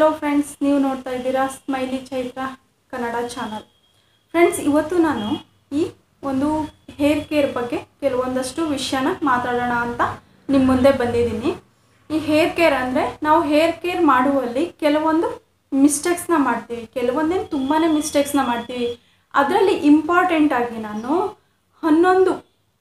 hello friends ನೀವು ನೋಡ್ತಾ ಇದ್ದೀರಾ smiley Chaitra Kannada channel friends ಇವತ್ತು ನಾನು ಈ ಒಂದು ಹೇರ್ ಕೇರ್ ಬಗ್ಗೆ ಕೆಲವೊಂದಷ್ಟು ವಿಷಯನ ಮಾತಾಡೋಣ ಅಂತ ನಿಮ್ಮ ಮುಂದೆ ಬಂದಿದ್ದೀನಿ ಈ ಹೇರ್ ಕೇರ್ ಅಂದರೆ ನಾವು ಹೇರ್ ಕೇರ್ ಮಾಡುವಲ್ಲಿ ಕೆಲವೊಂದು ಮಿಸ್ಟೇಕ್ಸ್ನ ಮಾಡ್ತೀವಿ ಕೆಲವೊಂದೇನು ತುಂಬಾ ಮಿಸ್ಟೇಕ್ಸ್ನ ಮಾಡ್ತೀವಿ ಅದರಲ್ಲಿ ಇಂಪಾರ್ಟೆಂಟ್ ಆಗಿ ನಾನು ಹನ್ನೊಂದು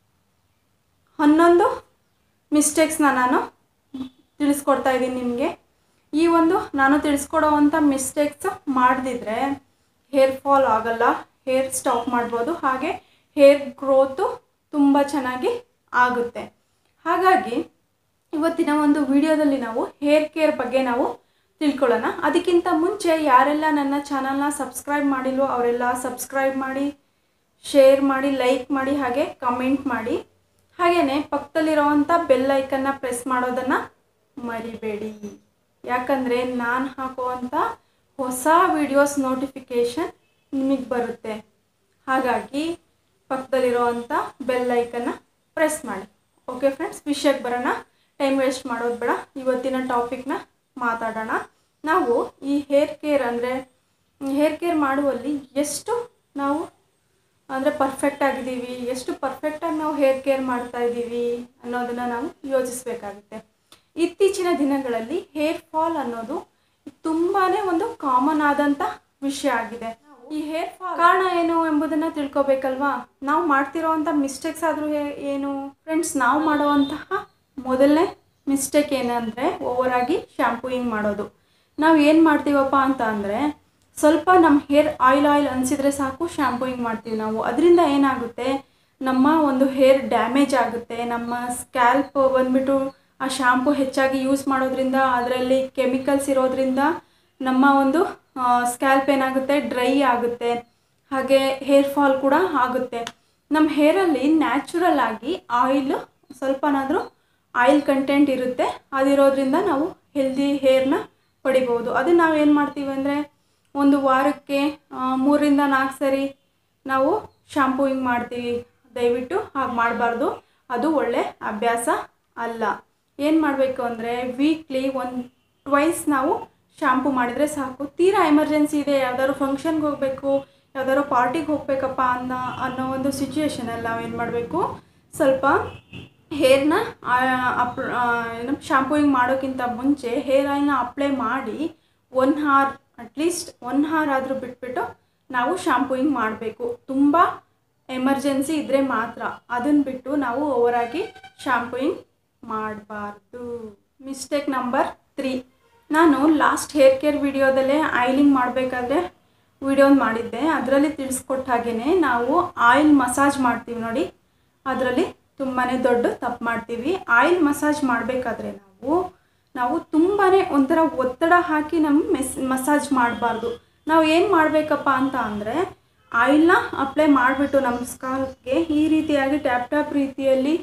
ಹನ್ನೊಂದು ಮಿಸ್ಟೇಕ್ಸ್ನ ನಾನು ತಿಳಿಸ್ಕೊಡ್ತಾ ಇದ್ದೀನಿ ನಿಮಗೆ ಈ ಒಂದು ನಾನು ತಿಳಿಸ್ಕೊಡೋವಂಥ ಮಿಸ್ಟೇಕ್ಸ್ ಮಾಡದಿದ್ರೆ ಹೇರ್ ಫಾಲ್ ಆಗಲ್ಲ ಹೇರ್ ಸ್ಟಾಪ್ ಮಾಡ್ಬೋದು ಹಾಗೆ ಹೇರ್ ಗ್ರೋತು ತುಂಬ ಚೆನ್ನಾಗಿ ಆಗುತ್ತೆ ಹಾಗಾಗಿ ಇವತ್ತಿನ ಒಂದು ವಿಡಿಯೋದಲ್ಲಿ ನಾವು ಹೇರ್ ಕೇರ್ ಬಗ್ಗೆ ನಾವು ತಿಳ್ಕೊಳ್ಳೋಣ ಅದಕ್ಕಿಂತ ಮುಂಚೆ ಯಾರೆಲ್ಲ ನನ್ನ ಚಾನಲ್ನ ಸಬ್ಸ್ಕ್ರೈಬ್ ಮಾಡಿಲ್ವೋ ಅವರೆಲ್ಲ ಸಬ್ಸ್ಕ್ರೈಬ್ ಮಾಡಿ ಶೇರ್ ಮಾಡಿ ಲೈಕ್ ಮಾಡಿ ಹಾಗೆ ಕಮೆಂಟ್ ಮಾಡಿ ಹಾಗೆಯೇ ಪಕ್ಕದಲ್ಲಿರೋವಂಥ ಬೆಲ್ ಐಕನ್ನ ಪ್ರೆಸ್ ಮಾಡೋದನ್ನು ಮರಿಬೇಡಿ ಯಾಕಂದರೆ ನಾನು ಹಾಕುವಂಥ ಹೊಸ ವಿಡಿಯೋಸ್ ನೋಟಿಫಿಕೇಷನ್ ನಿಮಗೆ ಬರುತ್ತೆ ಹಾಗಾಗಿ ಪಕ್ಕದಲ್ಲಿರೋವಂಥ ಬೆಲ್ ಐಕನ್ನ ಪ್ರೆಸ್ ಮಾಡಿ ಓಕೆ ಫ್ರೆಂಡ್ಸ್ ವಿಷಯಕ್ಕೆ ಬರೋಣ ಟೈಮ್ ವೇಸ್ಟ್ ಮಾಡೋದು ಬೇಡ ಇವತ್ತಿನ ಟಾಪಿಕ್ನ ಮಾತಾಡೋಣ ನಾವು ಈ ಹೇರ್ ಕೇರ್ ಅಂದರೆ ಹೇರ್ ಕೇರ್ ಮಾಡುವಲ್ಲಿ ಎಷ್ಟು ನಾವು ಅಂದರೆ ಪರ್ಫೆಕ್ಟ್ ಆಗಿದ್ದೀವಿ ಎಷ್ಟು ಪರ್ಫೆಕ್ಟಾಗಿ ನಾವು ಹೇರ್ ಕೇರ್ ಮಾಡ್ತಾ ಇದ್ದೀವಿ ಅನ್ನೋದನ್ನು ನಾವು ಯೋಚಿಸಬೇಕಾಗುತ್ತೆ ಇತ್ತೀಚಿನ ದಿನಗಳಲ್ಲಿ ಹೇರ್ ಫಾಲ್ ಅನ್ನೋದು ತುಂಬಾ ಒಂದು ಕಾಮನ್ ಆದಂಥ ವಿಷಯ ಆಗಿದೆ ಈ ಹೇರ್ ಫಾಲ್ ಕಾರಣ ಏನು ಎಂಬುದನ್ನು ತಿಳ್ಕೊಬೇಕಲ್ವಾ ನಾವು ಮಾಡ್ತಿರೋವಂಥ ಮಿಸ್ಟೇಕ್ಸ್ ಆದರೂ ಏನು ಫ್ರೆಂಡ್ಸ್ ನಾವು ಮಾಡುವಂತಹ ಮೊದಲನೇ ಮಿಸ್ಟೇಕ್ ಏನಂದರೆ ಓವರಾಗಿ ಶ್ಯಾಂಪೂಯಿಂಗ್ ಮಾಡೋದು ನಾವು ಏನು ಮಾಡ್ತೀವಪ್ಪ ಅಂತ ಅಂದರೆ ಸ್ವಲ್ಪ ನಮ್ಮ ಹೇರ್ ಆಯಿಲ್ ಆಯಿಲ್ ಅನಿಸಿದ್ರೆ ಸಾಕು ಶ್ಯಾಂಪೂಯಿಂಗ್ ಮಾಡ್ತೀವಿ ನಾವು ಅದರಿಂದ ಏನಾಗುತ್ತೆ ನಮ್ಮ ಒಂದು ಹೇರ್ ಡ್ಯಾಮೇಜ್ ಆಗುತ್ತೆ ನಮ್ಮ ಸ್ಕ್ಯಾಲ್ಪ್ ಬಂದ್ಬಿಟ್ಟು ಆ ಶ್ಯಾಂಪು ಹೆಚ್ಚಾಗಿ ಯೂಸ್ ಮಾಡೋದ್ರಿಂದ ಅದರಲ್ಲಿ ಕೆಮಿಕಲ್ಸ್ ಇರೋದ್ರಿಂದ ನಮ್ಮ ಒಂದು ಸ್ಕ್ಯಾಲ್ಪ್ ಏನಾಗುತ್ತೆ ಡ್ರೈ ಆಗುತ್ತೆ ಹಾಗೆ ಹೇರ್ ಫಾಲ್ ಕೂಡ ಆಗುತ್ತೆ ನಮ್ಮ ಹೇರಲ್ಲಿ ನ್ಯಾಚುರಲ್ ಆಗಿ ಆಯಿಲ್ ಸ್ವಲ್ಪನಾದರೂ ಆಯಿಲ್ ಕಂಟೆಂಟ್ ಇರುತ್ತೆ ಅದಿರೋದ್ರಿಂದ ನಾವು ಹೆಲ್ದಿ ಹೇರ್ನ ಪಡಿಬೋದು ಅದನ್ನು ನಾವು ಏನು ಮಾಡ್ತೀವಿ ಅಂದರೆ ಒಂದು ವಾರಕ್ಕೆ ಮೂರಿಂದ ನಾಲ್ಕು ಸರಿ ನಾವು ಶಾಂಪೂಯಿಂಗ್ ಮಾಡ್ತೀವಿ ದಯವಿಟ್ಟು ಹಾಗೆ ಮಾಡಬಾರ್ದು ಅದು ಒಳ್ಳೆ ಅಭ್ಯಾಸ ಅಲ್ಲ ಏನು ಮಾಡಬೇಕು ಅಂದರೆ ವೀಕ್ಲಿ ಒಂದು ಟ್ವೈಸ್ ನಾವು ಶಾಂಪೂ ಮಾಡಿದರೆ ಸಾಕು ತೀರಾ ಎಮರ್ಜೆನ್ಸಿ ಇದೆ ಯಾವ್ದಾದ್ರು ಫಂಕ್ಷನ್ಗೆ ಹೋಗಬೇಕು ಯಾವ್ದಾದ್ರು ಪಾರ್ಟಿಗೆ ಹೋಗಬೇಕಪ್ಪ ಅನ್ನೋ ಅನ್ನೋ ಒಂದು ಸಿಚುವೇಶನಲ್ಲಿ ನಾವು ಏನು ಮಾಡಬೇಕು ಸ್ವಲ್ಪ ಹೇರ್ನ ಅಪ್ ಏನು ಶಾಂಪೂಯಿಂಗ್ ಮಾಡೋಕ್ಕಿಂತ ಮುಂಚೆ ಹೇರ್ ಆಯಿಲ್ನ ಅಪ್ಲೈ ಮಾಡಿ one hour at least one hour ಆದರೂ ಬಿಟ್ಬಿಟ್ಟು ನಾವು ಶಾಂಪೂಯಿಂಗ್ ಮಾಡಬೇಕು ತುಂಬ ಎಮರ್ಜೆನ್ಸಿ ಇದ್ದರೆ ಮಾತ್ರ ಅದನ್ನು ಬಿಟ್ಟು ನಾವು ಓವರಾಗಿ ಶಾಂಪೂಯಿಂಗ್ ಮಾಡಬಾರ್ದು ಮಿಸ್ಟೇಕ್ ನಂಬರ್ ತ್ರೀ ನಾನು ಲಾಸ್ಟ್ ಹೇರ್ ಕೇರ್ ವಿಡಿಯೋದಲ್ಲೇ ಆಯಿಲಿಂಗ್ ಮಾಡಬೇಕಾದ್ರೆ ವಿಡಿಯೋ ಮಾಡಿದ್ದೆ ಅದರಲ್ಲಿ ತಿಳಿಸ್ಕೊಟ್ಟ ಹಾಗೆಯೇ ನಾವು ಆಯಿಲ್ ಮಸಾಜ್ ಮಾಡ್ತೀವಿ ನೋಡಿ ಅದರಲ್ಲಿ ತುಂಬಾ ದೊಡ್ಡ ತಪ್ಪು ಮಾಡ್ತೀವಿ ಆಯಿಲ್ ಮಸಾಜ್ ಮಾಡಬೇಕಾದ್ರೆ ನಾವು ನಾವು ತುಂಬಾ ಒಂಥರ ಒತ್ತಡ ಹಾಕಿ ನಮ್ಮ ಮೆಸ್ ಮಸಾಜ್ ಮಾಡಬಾರ್ದು ನಾವು ಏನು ಮಾಡಬೇಕಪ್ಪ ಅಂತ ಅಂದರೆ ಆಯಿಲ್ನ ಅಪ್ಲೈ ಮಾಡಿಬಿಟ್ಟು ನಮ್ಮ ಸ್ಕಾಲ್ಪ್ಗೆ ಈ ರೀತಿಯಾಗಿ ಟ್ಯಾಪ್ ಟ್ಯಾಪ್ ರೀತಿಯಲ್ಲಿ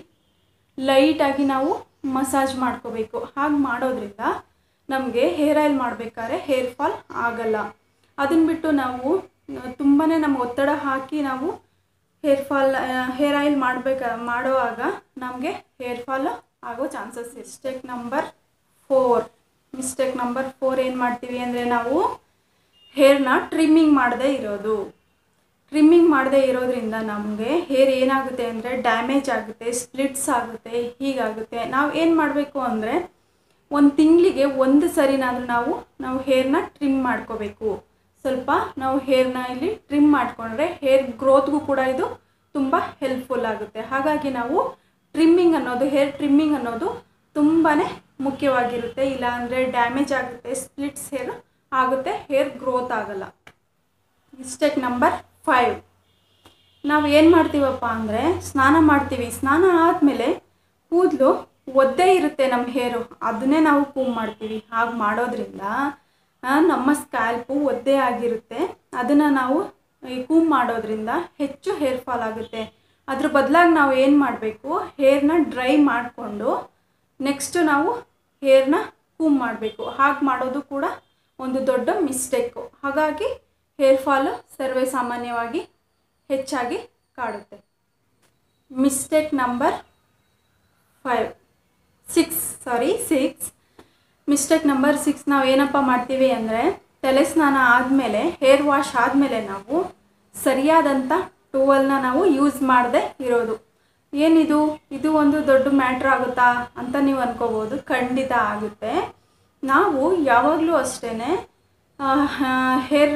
ಲೈಟಾಗಿ ನಾವು ಮಸಾಜ್ ಮಾಡ್ಕೋಬೇಕು ಹಾಗೆ ಮಾಡೋದ್ರಿಂದ ನಮಗೆ ಹೇರ್ ಆಯಿಲ್ ಮಾಡಬೇಕಾದ್ರೆ ಹೇರ್ ಫಾಲ್ ಆಗಲ್ಲ ಅದನ್ನು ಬಿಟ್ಟು ನಾವು ತುಂಬಾ ನಮ್ಮ ಒತ್ತಡ ಹಾಕಿ ನಾವು ಹೇರ್ ಫಾಲ್ ಹೇರ್ ಆಯಿಲ್ ಮಾಡಬೇಕ ಮಾಡುವಾಗ ನಮಗೆ ಹೇರ್ ಫಾಲ್ ಆಗೋ chances mistake number four mistake number four ಏನು ಮಾಡ್ತೀವಿ ಅಂದರೆ ನಾವು ಹೇರ್ನ ಟ್ರಿಮ್ಮಿಂಗ್ ಮಾಡದೇ ಇರೋದು ಟ್ರಿಮ್ಮಿಂಗ್ ಮಾಡದೇ ಇರೋದ್ರಿಂದ ನಮಗೆ ಹೇರ್ ಏನಾಗುತ್ತೆ ಅಂದರೆ ಡ್ಯಾಮೇಜ್ ಆಗುತ್ತೆ ಸ್ಪ್ಲಿಟ್ಸ್ ಆಗುತ್ತೆ ಹೀಗಾಗುತ್ತೆ ನಾವು ಏನು ಮಾಡಬೇಕು ಅಂದರೆ ಒಂದು ತಿಂಗಳಿಗೆ ಒಂದು ಸರಿನಾದರೂ ನಾವು ನಾವು ಹೇರ್ನ ಟ್ರಿಮ್ ಮಾಡ್ಕೋಬೇಕು ಸ್ವಲ್ಪ ನಾವು ಹೇರ್ನ ಇಲ್ಲಿ ಟ್ರಿಮ್ ಮಾಡಿಕೊಂಡ್ರೆ ಹೇರ್ ಗ್ರೋತ್ಗೂ ಕೂಡ ಇದು ತುಂಬ ಹೆಲ್ಪ್ಫುಲ್ ಆಗುತ್ತೆ ಹಾಗಾಗಿ ನಾವು ಟ್ರಿಮ್ಮಿಂಗ್ ಅನ್ನೋದು ಹೇರ್ ಟ್ರಿಮ್ಮಿಂಗ್ ಅನ್ನೋದು ತುಂಬಾ ಮುಖ್ಯವಾಗಿರುತ್ತೆ ಇಲ್ಲ ಅಂದರೆ ಡ್ಯಾಮೇಜ್ ಆಗುತ್ತೆ ಸ್ಪ್ಲಿಟ್ಸ್ ಹೇರ್ ಆಗುತ್ತೆ ಹೇರ್ ಗ್ರೋತ್ ಆಗಲ್ಲ ಮಿಸ್ಟೇಕ್ ನಂಬರ್ ಫೈವ್ ನಾವು ಏನು ಮಾಡ್ತೀವಪ್ಪ ಅಂದರೆ ಸ್ನಾನ ಮಾಡ್ತೀವಿ ಸ್ನಾನ ಆದಮೇಲೆ ಕೂದಲು ಒದ್ದೇ ಇರುತ್ತೆ ನಮ್ಮ ಹೇರು ಅದನ್ನೇ ನಾವು ಕೂಮ್ ಮಾಡ್ತೀವಿ ಹಾಗೆ ಮಾಡೋದ್ರಿಂದ ನಮ್ಮ ಸ್ಕ್ಯಾಲ್ಪು ಒದ್ದೆ ಆಗಿರುತ್ತೆ ಅದನ್ನು ನಾವು ಈ ಕೂಮ್ ಮಾಡೋದ್ರಿಂದ ಹೆಚ್ಚು ಹೇರ್ ಫಾಲ್ ಆಗುತ್ತೆ ಅದ್ರ ಬದಲಾಗಿ ನಾವು ಏನು ಮಾಡಬೇಕು ಹೇರ್ನ ಡ್ರೈ ಮಾಡಿಕೊಂಡು ನೆಕ್ಸ್ಟು ನಾವು ಹೇರ್ನ ಕೂಮ್ ಮಾಡಬೇಕು ಹಾಗೆ ಮಾಡೋದು ಕೂಡ ಒಂದು ದೊಡ್ಡ ಮಿಸ್ಟೇಕು ಹಾಗಾಗಿ ಹೇರ್ ಫಾಲು ಸರ್ವೇ ಸಾಮಾನ್ಯವಾಗಿ ಹೆಚ್ಚಾಗಿ ಕಾಡುತ್ತೆ mistake number five six sorry six mistake number six ನಾವು ಏನಪ್ಪ ಮಾಡ್ತೀವಿ ಅಂದರೆ ತಲೆ ಸ್ನಾನ ಆದಮೇಲೆ ಹೇರ್ ವಾಶ್ ಆದಮೇಲೆ ನಾವು ಸರಿಯಾದಂಥ ಟೂವಲ್ನ ನಾವು ಯೂಸ್ ಮಾಡದೆ ಇರೋದು ಏನಿದು ಇದು ಒಂದು ದೊಡ್ಡ ಮ್ಯಾಟ್ರ್ ಆಗುತ್ತಾ ಅಂತ ನೀವು ಅನ್ಕೋಬೋದು ಖಂಡಿತ ಆಗುತ್ತೆ ನಾವು ಯಾವಾಗಲೂ ಅಷ್ಟೇ ಹೇರ್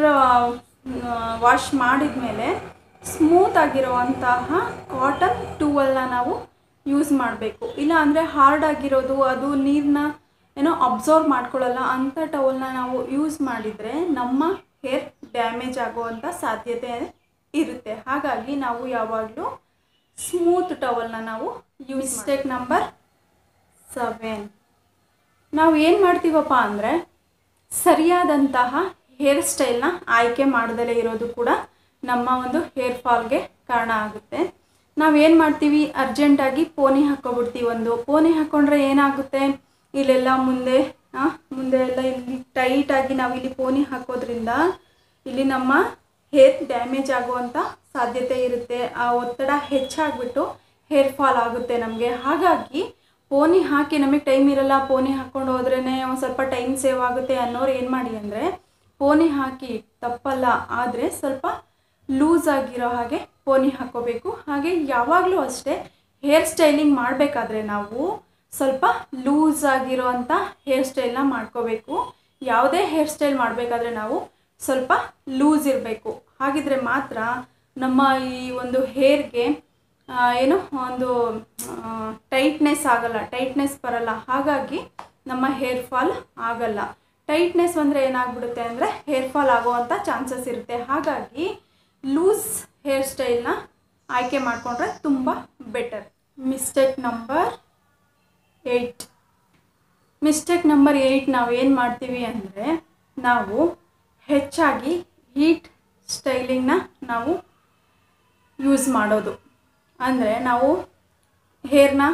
ವಾಶ್ ಮಾಡಿದ ಮೇಲೆ ಸ್ಮೂತ್ ಆಗಿರುವಂತಹ ಕಾಟನ್ ಟೂವಲ್ನ ನಾವು ಯೂಸ್ ಮಾಡಬೇಕು ಇಲ್ಲ ಅಂದರೆ ಹಾರ್ಡ್ ಆಗಿರೋದು ಅದು ನೀರನ್ನ ಏನೋ ಅಬ್ಸರ್ವ್ ಮಾಡ್ಕೊಳ್ಳಲ್ಲ ಅಂಥ ಟವಲ್ನ ನಾವು ಯೂಸ್ ಮಾಡಿದರೆ ನಮ್ಮ ಹೇರ್ ಡ್ಯಾಮೇಜ್ ಆಗುವಂಥ ಸಾಧ್ಯತೆ ಇರುತ್ತೆ ಹಾಗಾಗಿ ನಾವು ಯಾವಾಗಲೂ ಸ್ಮೂತ್ ಟವಲ್ನ ನಾವು ಯೂಸ್ ಮಿಸ್ಟೇಕ್ ನಂಬರ್ ಸೆವೆನ್ ನಾವು ಏನು ಮಾಡ್ತೀವಪ್ಪ ಅಂದರೆ ಸರಿಯಾದಂತಹ ಹೇರ್ ಸ್ಟೈಲ್ನ ಆಯ್ಕೆ ಮಾಡ್ದಲೇ ಇರೋದು ಕೂಡ ನಮ್ಮ ಒಂದು ಹೇರ್ ಫಾಲ್ಗೆ ಕಾರಣ ಆಗುತ್ತೆ ನಾವೇನು ಮಾಡ್ತೀವಿ ಅರ್ಜೆಂಟಾಗಿ ಪೋನಿ ಹಾಕ್ಕೊಬಿಡ್ತೀವಿ ಒಂದು ಪೋನಿ ಹಾಕ್ಕೊಂಡ್ರೆ ಏನಾಗುತ್ತೆ ಇಲ್ಲೆಲ್ಲ ಮುಂದೆ ಆ, ಮುಂದೆ ಎಲ್ಲ ಇಲ್ಲಿ ಟೈಟಾಗಿ ನಾವು ಇಲ್ಲಿ ಪೋನಿ ಹಾಕೋದ್ರಿಂದ ಇಲ್ಲಿ ನಮ್ಮ ಹೇರ್ ಡ್ಯಾಮೇಜ್ ಆಗುವಂಥ ಸಾಧ್ಯತೆ ಇರುತ್ತೆ ಆ ಒತ್ತಡ ಹೆಚ್ಚಾಗ್ಬಿಟ್ಟು ಹೇರ್ ಫಾಲ್ ಆಗುತ್ತೆ ನಮಗೆ ಹಾಗಾಗಿ ಪೋನಿ ಹಾಕಿ ನಮಗೆ ಟೈಮ್ ಇರಲ್ಲ ಪೋನಿ ಹಾಕ್ಕೊಂಡು ಹೋದ್ರೇ ಒಂದು ಸ್ವಲ್ಪ ಟೈಮ್ ಸೇವ್ ಆಗುತ್ತೆ ಅನ್ನೋರು ಏನು ಮಾಡಿ ಅಂದರೆ ಪೋನಿ ಹಾಕಿ ತಪ್ಪಲ್ಲ ಆದರೆ ಸ್ವಲ್ಪ ಲೂಸ್ ಆಗಿರೋ ಹಾಗೆ ಪೋನಿ ಹಾಕ್ಕೋಬೇಕು ಹಾಗೆ ಯಾವಾಗಲೂ ಅಷ್ಟೇ ಹೇರ್ ಸ್ಟೈಲಿಂಗ್ ಮಾಡಬೇಕಾದ್ರೆ ನಾವು ಸ್ವಲ್ಪ ಲೂಸ್ ಆಗಿರೋವಂಥ ಹೇರ್ ಸ್ಟೈಲ್ನ ಮಾಡ್ಕೋಬೇಕು ಯಾವುದೇ ಹೇರ್ ಸ್ಟೈಲ್ ಮಾಡಬೇಕಾದ್ರೆ ನಾವು ಸ್ವಲ್ಪ ಲೂಸ್ ಇರಬೇಕು ಹಾಗಿದ್ರೆ ಮಾತ್ರ ನಮ್ಮ ಈ ಒಂದು ಹೇರ್ಗೆ ಏನು ಒಂದು ಟೈಟ್ನೆಸ್ ಆಗಲ್ಲ ಟೈಟ್ನೆಸ್ ಬರಲ್ಲ ಹಾಗಾಗಿ ನಮ್ಮ ಹೇರ್ ಫಾಲ್ ಆಗಲ್ಲ ಟೈಟ್ನೆಸ್ ಅಂದರೆ ಏನಾಗ್ಬಿಡುತ್ತೆ ಅಂದರೆ ಹೇರ್ ಫಾಲ್ ಆಗುವಂಥ ಚಾನ್ಸಸ್ ಇರುತ್ತೆ ಹಾಗಾಗಿ ಲೂಸ್ ಹೇರ್ ಸ್ಟೈಲ್ನ ಆಯ್ಕೆ ಮಾಡಿಕೊಂಡ್ರೆ ತುಂಬ better mistake number eight mistake number eight ನಾವು ಏನು ಮಾಡ್ತೀವಿ ಅಂದರೆ ನಾವು ಹೆಚ್ಚಾಗಿ ಹೀಟ್ ಸ್ಟೈಲಿಂಗ್ನ ನಾವು ಯೂಸ್ ಮಾಡೋದು ಅಂದರೆ ನಾವು ಹೇರ್ನ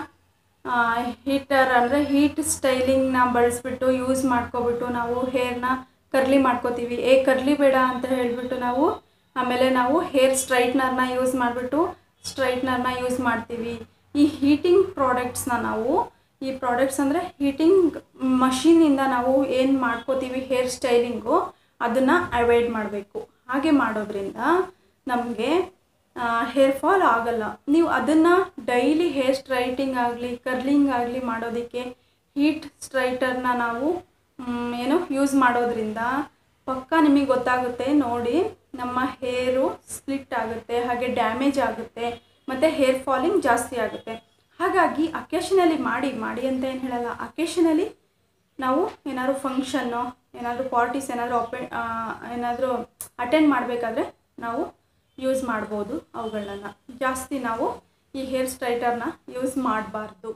ಹೀಟರ್ ಅಂದರೆ ಹೀಟ್ ಸ್ಟೈಲಿಂಗ್ನ ಬಳಸ್ಬಿಟ್ಟು ಯೂಸ್ ಮಾಡ್ಕೊಬಿಟ್ಟು ನಾವು ಹೇರ್ನ ಕರ್ಲಿ ಮಾಡ್ಕೋತೀವಿ ಏ ಕರ್ಲಿ ಬೇಡ ಅಂತ ಹೇಳಿಬಿಟ್ಟು ನಾವು ಆಮೇಲೆ ನಾವು ಹೇರ್ ಸ್ಟ್ರೈಟ್ನರ್ನ ಯೂಸ್ ಮಾಡಿಬಿಟ್ಟು ಸ್ಟ್ರೈಟ್ನರ್ನ ಯೂಸ್ ಮಾಡ್ತೀವಿ ಈ ಹೀಟಿಂಗ್ ಪ್ರಾಡಕ್ಟ್ಸ್ನ ನಾವು ಈ ಪ್ರಾಡಕ್ಟ್ಸ್ ಅಂದರೆ ಹೀಟಿಂಗ್ ಮಷೀನಿಂದ ನಾವು ಏನು ಮಾಡ್ಕೋತೀವಿ ಹೇರ್ ಸ್ಟೈಲಿಂಗು ಅದನ್ನು ಅವಾಯ್ಡ್ ಮಾಡಬೇಕು ಹಾಗೆ ಮಾಡೋದ್ರಿಂದ ನಮಗೆ ಹೇರ್ ಫಾಲ್ ಆಗಲ್ಲ ನೀವು ಅದನ್ನು ಡೈಲಿ ಹೇರ್ ಸ್ಟ್ರೈಟಿಂಗ್ ಆಗಲಿ ಕರ್ಲಿಂಗ್ ಆಗಲಿ ಮಾಡೋದಕ್ಕೆ ಹೀಟ್ ಸ್ಟ್ರೈಟರ್ನ ನಾವು ಮ್, ಏನು ಯೂಸ್ ಮಾಡೋದ್ರಿಂದ ಪಕ್ಕ ನಿಮಗೆ ಗೊತ್ತಾಗುತ್ತೆ ನೋಡಿ ನಮ್ಮ ಹೇರು ಸ್ಪ್ಲಿಟ್ ಆಗುತ್ತೆ ಹಾಗೆ ಡ್ಯಾಮೇಜ್ ಆಗುತ್ತೆ ಮತ್ತು ಹೇರ್ ಫಾಲಿಂಗ್ ಜಾಸ್ತಿ ಆಗುತ್ತೆ ಹಾಗಾಗಿ ಅಕೇಶನಲಿ ಮಾಡಿ ಮಾಡಿ ಅಂತ ಏನು ಹೇಳಲ್ಲ ಅಕೇಶನಲಿ ನಾವು ಏನಾದ್ರು ಫಂಕ್ಷನ್ನು ಏನಾದರೂ ಪಾರ್ಟೀಸ್ ಏನಾದರೂ ಅಪೆ ಏನಾದರೂ ಅಟೆಂಡ್ ಮಾಡಬೇಕಾದ್ರೆ ನಾವು ಯೂಸ್ ಮಾಡ್ಬೋದು ಅವುಗಳನ್ನ ಜಾಸ್ತಿ ನಾವು ಈ ಹೇರ್ ಸ್ಟ್ರೈಟರ್ನ ಯೂಸ್ ಮಾಡಬಾರ್ದು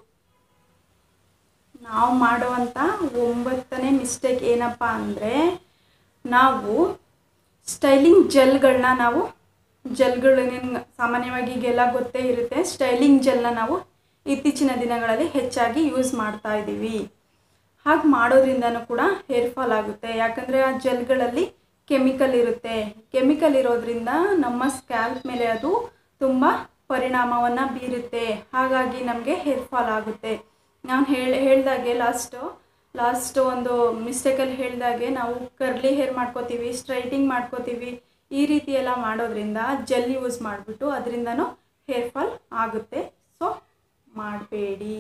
ನಾವು ಮಾಡುವಂಥ ಒಂಬತ್ತನೇ ಮಿಸ್ಟೇಕ್ ಏನಪ್ಪ ಅಂದರೆ ನಾವು ಸ್ಟೈಲಿಂಗ್ ಜೆಲ್ಗಳನ್ನ ನಾವು ಜೆಲ್ಗಳು ನಿಮ್ಗೆ ಸಾಮಾನ್ಯವಾಗಿ ಈಗೆಲ್ಲ ಗೊತ್ತೇ ಇರುತ್ತೆ ಸ್ಟೈಲಿಂಗ್ ಜೆಲ್ನ ನಾವು ಇತ್ತೀಚಿನ ದಿನಗಳಲ್ಲಿ ಹೆಚ್ಚಾಗಿ ಯೂಸ್ ಮಾಡ್ತಾ ಇದ್ದೀವಿ ಹಾಗೆ ಮಾಡೋದ್ರಿಂದನೂ ಕೂಡ ಹೇರ್ ಫಾಲ್ ಆಗುತ್ತೆ ಯಾಕಂದರೆ ಆ ಜೆಲ್ಗಳಲ್ಲಿ ಕೆಮಿಕಲ್ ಇರುತ್ತೆ ಕೆಮಿಕಲ್ ಇರೋದ್ರಿಂದ ನಮ್ಮ ಸ್ಕ್ಯಾಲ್ಪ್ ಮೇಲೆ ಅದು ತುಂಬ ಪರಿಣಾಮವನ್ನು ಬೀರುತ್ತೆ ಹಾಗಾಗಿ ನಮಗೆ ಹೇರ್ ಫಾಲ್ ಆಗುತ್ತೆ ನಾನು ಹೇಳಿ ಹೇಳ್ದಾಗೆ ಲಾಸ್ಟು ಲಾಸ್ಟ್ ಒಂದು ಮಿಸ್ಟೇಕಲ್ಲಿ ಹೇಳ್ದಾಗೆ ನಾವು ಕರ್ಲಿ ಹೇರ್ ಮಾಡ್ಕೋತೀವಿ ಸ್ಟ್ರೈಟಿಂಗ್ ಮಾಡ್ಕೋತೀವಿ ಈ ರೀತಿ ಎಲ್ಲ ಮಾಡೋದ್ರಿಂದ ಜೆಲ್ ಯೂಸ್ ಮಾಡಿಬಿಟ್ಟು ಅದರಿಂದನೂ ಹೇರ್ ಫಾಲ್ ಆಗುತ್ತೆ ಸೊ ಮಾಡಬೇಡಿ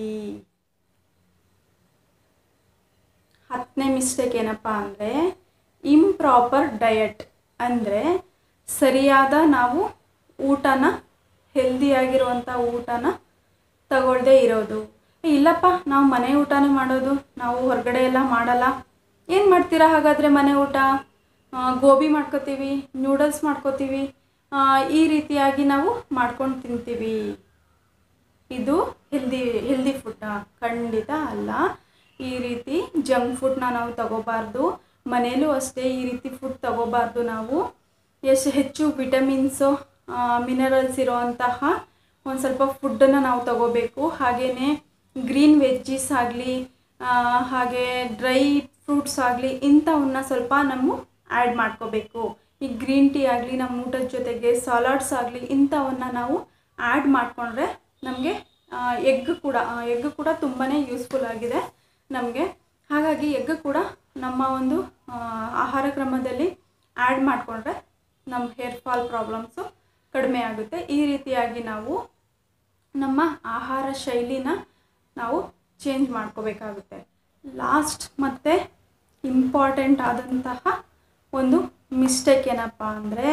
ಹತ್ತನೇ ಮಿಸ್ಟೇಕ್ ಏನಪ್ಪ ಅಂದರೆ ಇಂಪ್ರಾಪರ್ ಡಯಟ್ ಅಂದರೆ ಸರಿಯಾದ ನಾವು ಊಟನ ಹೆಲ್ದಿಯಾಗಿರುವಂಥ ಊಟನ ತಗೊಳ್ಳದೇ ಇರೋದು ಏ, ಇಲ್ಲಪ್ಪ ನಾವು ಮನೆ ಊಟನೇ ಮಾಡೋದು ನಾವು ಹೊರಗಡೆ ಎಲ್ಲ ಮಾಡಲ್ಲ ಏನು ಮಾಡ್ತೀರಾ ಹಾಗಾದರೆ ಮನೆ ಊಟ ಆ, ಗೋಬಿ ಮಾಡ್ಕೋತೀವಿ ನೂಡಲ್ಸ್ ಮಾಡ್ಕೋತೀವಿ ಆ, ಈ ರೀತಿಯಾಗಿ ನಾವು ಮಾಡ್ಕೊಂಡು ತಿಂತೀವಿ ಇದು ಹೆಲ್ದಿ ಹೆಲ್ದಿ ಫುಡ್ಡಾ ಖಂಡಿತ ಅಲ್ಲ ಈ ರೀತಿ ಜಂಕ್ ಫುಡ್ನ ನಾವು ತಗೋಬಾರ್ದು ಮನೇಲೂ ಅಷ್ಟೇ ಈ ರೀತಿ ಫುಡ್ ತಗೋಬಾರ್ದು ನಾವು ಎಷ್ಟು ಹೆಚ್ಚು ವಿಟಮಿನ್ಸು ಮಿನರಲ್ಸ್ ಇರೋವಂತಹ ಒಂದು ಸ್ವಲ್ಪ ಫುಡ್ಡನ್ನು ನಾವು ತಗೋಬೇಕು ಹಾಗೆಯೇ ಗ್ರೀನ್ ವೆಜ್ಜೀಸ್ ಆಗಲಿ ಹಾಗೆ ಡ್ರೈ ಫ್ರೂಟ್ಸ್ ಆಗಲಿ ಇಂಥವನ್ನ ಸ್ವಲ್ಪ ನಾವು ಆ್ಯಡ್ ಮಾಡ್ಕೋಬೇಕು ಈ ಗ್ರೀನ್ ಟೀ ಆಗಲಿ ನಮ್ಮ ಊಟದ ಜೊತೆಗೆ ಸಲಾಡ್ಸ್ ಆಗಲಿ ಇಂಥವನ್ನ ನಾವು ಆ್ಯಡ್ ಮಾಡಿಕೊಂಡ್ರೆ ನಮಗೆ ಎಗ್ ಕೂಡ ಎಗ್ ಕೂಡ ತುಂಬಾ ಯೂಸ್ಫುಲ್ ಆಗಿದೆ ನಮಗೆ ಹಾಗಾಗಿ ಎಗ್ ಕೂಡ ನಮ್ಮ ಒಂದು ಆ, ಆಹಾರ ಕ್ರಮದಲ್ಲಿ ಆ್ಯಡ್ ಮಾಡಿಕೊಂಡ್ರೆ ನಮ್ಮ ಹೇರ್ ಫಾಲ್ ಪ್ರಾಬ್ಲಮ್ಸು ಕಡಿಮೆ ಆಗುತ್ತೆ ಈ ರೀತಿಯಾಗಿ ನಾವು ನಮ್ಮ ಆಹಾರ ಶೈಲಿನ ನಾವು ಚೇಂಜ್ ಮಾಡ್ಕೋಬೇಕಾಗುತ್ತೆ ಲಾಸ್ಟ್ ಮತ್ತು ಇಂಪಾರ್ಟೆಂಟ್ ಆದಂತಹ ಒಂದು ಮಿಸ್ಟೇಕ್ ಏನಪ್ಪ ಅಂದರೆ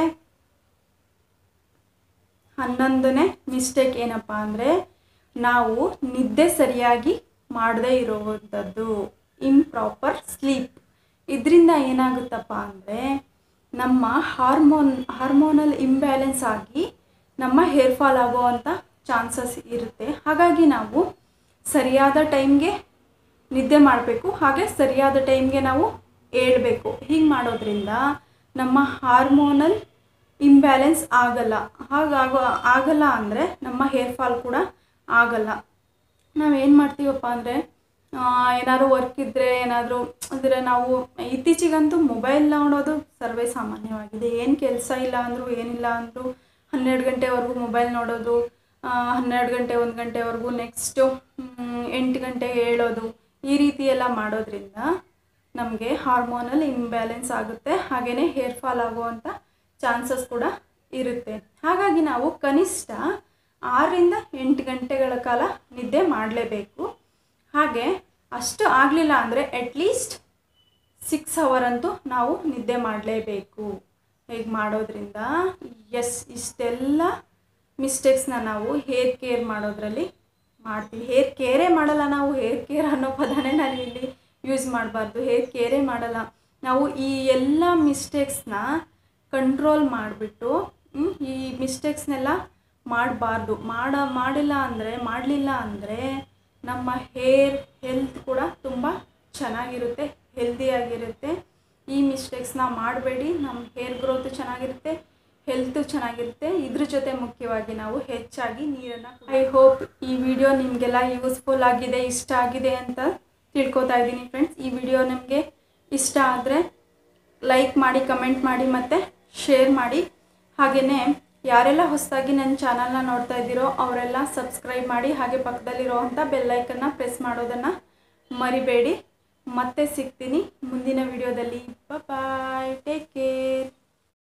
ಹನ್ನೊಂದನೇ ಮಿಸ್ಟೇಕ್ ಏನಪ್ಪ ಅಂದರೆ ನಾವು ನಿದ್ದೆ ಸರಿಯಾಗಿ ಮಾಡದೇ ಇರುವಂಥದ್ದು ಇಂಪ್ರಾಪರ್ ಸ್ಲೀಪ್ ಇದರಿಂದ ಏನಾಗುತ್ತಪ್ಪ ಅಂದರೆ ನಮ್ಮ ಹಾರ್ಮೋನ್ ಹಾರ್ಮೋನಲ್ ಇಂಬ್ಯಾಲೆನ್ಸ್ ಆಗಿ ನಮ್ಮ ಹೇರ್ ಫಾಲ್ ಆಗೋವಂಥ ಚಾನ್ಸಸ್ ಇರುತ್ತೆ ಹಾಗಾಗಿ ನಾವು ಸರಿಯಾದ ಟೈಮ್ಗೆ ನಿದ್ದೆ ಮಾಡಬೇಕು ಹಾಗೆ ಸರಿಯಾದ ಟೈಮ್ಗೆ ನಾವು ಏಳಬೇಕು ಹೀಗೆ ಮಾಡೋದ್ರಿಂದ ನಮ್ಮ ಹಾರ್ಮೋನಲ್ ಇಂಬ್ಯಾಲೆನ್ಸ್ ಆಗಲ್ಲ ಹಾಗಾಗೋ ಆಗಲ್ಲ ಅಂದರೆ ನಮ್ಮ ಹೇರ್ ಫಾಲ್ ಕೂಡ ಆಗಲ್ಲ ನಾವೇನು ಮಾಡ್ತೀವಪ್ಪ ಅಂದರೆ ಏನಾದ್ರು ವರ್ಕ್ ಇದ್ದರೆ ಏನಾದರೂ ಅಂದರೆ ನಾವು ಇತ್ತೀಚೆಗಂತೂ ಮೊಬೈಲ್ ನೋಡೋದು ಸರ್ವೇ ಸಾಮಾನ್ಯವಾಗಿದೆ ಏನು ಕೆಲಸ ಇಲ್ಲ ಅಂದರೂ ಏನಿಲ್ಲ ಅಂದರೂ ಹನ್ನೆರಡು ಗಂಟೆವರೆಗೂ ಮೊಬೈಲ್ ನೋಡೋದು ಆ, ಹನ್ನೆರಡು ಗಂಟೆ ಒಂದು ಗಂಟೆವರೆಗೂ ನೆಕ್ಸ್ಟು ಎಂಟು ಗಂಟೆಗೆ ಹೇಳೋದು ಈ ರೀತಿ ಎಲ್ಲ ಮಾಡೋದ್ರಿಂದ ನಮಗೆ ಹಾರ್ಮೋನಲ್ ಇಂಬ್ಯಾಲೆನ್ಸ್ ಆಗುತ್ತೆ ಹಾಗೆಯೇ ಹೇರ್ ಫಾಲ್ ಆಗುವಂಥ ಚಾನ್ಸಸ್ ಕೂಡ ಇರುತ್ತೆ ಹಾಗಾಗಿ ನಾವು ಕನಿಷ್ಠ ಆರರಿಂದ ಎಂಟು ಗಂಟೆಗಳ ಕಾಲ ನಿದ್ದೆ ಮಾಡಲೇಬೇಕು ಹಾಗೆ ಅಷ್ಟು ಆಗಲಿಲ್ಲ ಅಂದರೆ ಅಟ್ಲೀಸ್ಟ್ ಸಿಕ್ಸ್ ಅವರ್ ಅಂತೂ ನಾವು ನಿದ್ದೆ ಮಾಡಲೇಬೇಕು ಹೀಗೆ ಮಾಡೋದ್ರಿಂದ ಎಸ್ ಇಷ್ಟೆಲ್ಲ ಮಿಸ್ಟೇಕ್ಸ್ನ ನಾವು ಹೇರ್ ಕೇರ್ ಮಾಡೋದ್ರಲ್ಲಿ ಮಾಡ್ತೀವಿ ಹೇರ್ ಕೇರೇ ಮಾಡಲ್ಲ ನಾವು ಹೇರ್ ಕೇರ್ ಅನ್ನೋ ಪದನೇ ನಾನು ಇಲ್ಲಿ ಯೂಸ್ ಮಾಡಬಾರ್ದು ಹೇರ್ ಕೇರೇ ಮಾಡಲ್ಲ ನಾವು ಈ ಎಲ್ಲ ಮಿಸ್ಟೇಕ್ಸ್ನ ಕಂಟ್ರೋಲ್ ಮಾಡಿಬಿಟ್ಟು ಈ ಮಿಸ್ಟೇಕ್ಸ್ನೆಲ್ಲ ಮಾಡಬಾರ್ದು ಮಾಡ ಮಾಡಿಲ್ಲ ಅಂದರೆ ಮಾಡಲಿಲ್ಲ ಅಂದರೆ ನಮ್ಮ ಹೇರ್ ಹೆಲ್ತ್ ಕೂಡ ತುಂಬ ಚೆನ್ನಾಗಿರುತ್ತೆ ಹೆಲ್ದಿಯಾಗಿರುತ್ತೆ ಈ ಮಿಸ್ಟೇಕ್ಸ್ನ ಮಾಡಬೇಡಿ ನಮ್ಮ ಹೇರ್ ಗ್ರೋತ್ ಚೆನ್ನಾಗಿರುತ್ತೆ ಹೆಲ್ತು ಚೆನ್ನಾಗಿರುತ್ತೆ ಇದ್ರ ಜೊತೆ ಮುಖ್ಯವಾಗಿ ನಾವು ಹೆಚ್ಚಾಗಿ ನೀರನ್ನು ಐ ಹೋಪ್ ಈ ವಿಡಿಯೋ ನಿಮಗೆಲ್ಲ ಯೂಸ್ಫುಲ್ ಆಗಿದೆ ಇಷ್ಟ ಆಗಿದೆ ಅಂತ ತಿಳ್ಕೊತಾ ಇದ್ದೀನಿ ಫ್ರೆಂಡ್ಸ್ ಈ ವಿಡಿಯೋ ನಿಮಗೆ ಇಷ್ಟ ಆದರೆ ಲೈಕ್ ಮಾಡಿ ಕಮೆಂಟ್ ಮಾಡಿ ಮತ್ತು ಶೇರ್ ಮಾಡಿ ಹಾಗೆಯೇ ಯಾರೆಲ್ಲ ಹೊಸದಾಗಿ ನನ್ನ ಚಾನಲ್ನ ನೋಡ್ತಾ ಇದ್ದೀರೋ ಅವರೆಲ್ಲ ಸಬ್ಸ್ಕ್ರೈಬ್ ಮಾಡಿ ಹಾಗೆ ಪಕ್ಕದಲ್ಲಿರೋವಂಥ ಬೆಲ್ಲೈಕನ್ನ ಪ್ರೆಸ್ ಮಾಡೋದನ್ನು ಮರಿಬೇಡಿ ಮತ್ತೆ ಸಿಗ್ತೀನಿ ಮುಂದಿನ ವಿಡಿಯೋದಲ್ಲಿ ಬಾಯ್ ಟೇಕ್ ಕೇರ್